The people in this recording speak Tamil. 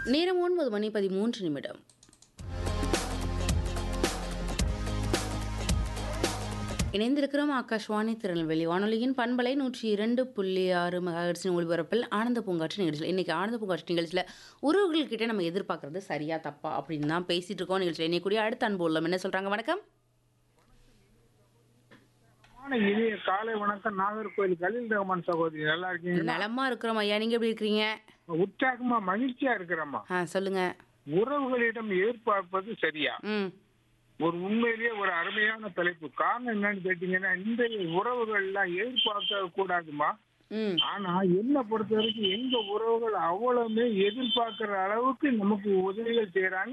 நேரம் ஒன்பது மணி பதிமூன்று நிமிடம் இணைந்திருக்கிறோம் ஆகாஷ்வாணி திருநெல்வேலி வானொலியின் பண்பலை நூற்றி இரண்டு புள்ளி ஆறு மெகாஹெர்ட்ஸின் ஒளிபரப்பில் ஆனந்த பூங்காற்று நிகழ்ச்சியில் இன்னைக்கு ஆனந்த பூங்காற்று நிகழ்ச்சியில் உறவுகள் கிட்ட நம்ம எதிர்பார்க்கறது சரியா தப்பா அப்படின்னு தான் பேசிட்டு இருக்கோம் நிகழ்ச்சியில் இன்னைக்கு அடுத்த அன்பு உள்ளம் என்ன சொல்றாங்க வணக்கம் ஆனா இனிய காலை வணக்கம் நாகர்கோவில் கலில் ரஹ்மான் சகோதரி நல்லா இருக்கீங்களா நலமா இருக்கிறோம் ஐயா நீங்க எப்படி இருக்கிறீங்க உற்சாகமா மகிழ்ச்சியா இருக்கிறம்மா ஆ சொல்லுங்க உறவுகளிடம் எதிர்பார்ப்பது சரியா ம் ஒரு உண்மையிலேயே ஒரு அருமையான தலைப்பு காரணம் என்னன்னு கேட்டீங்கன்னா இன்றைய உறவுகள் எல்லாம் எதிர்பார்க்க கூடாதுமா ம் ஆனா என்ன பொறுத்த வரைக்கும் எங்க உறவுகள் அவ்வளவுமே எதிர்பார்க்கிற அளவுக்கு நமக்கு உதவிகள் செய்யறாங்க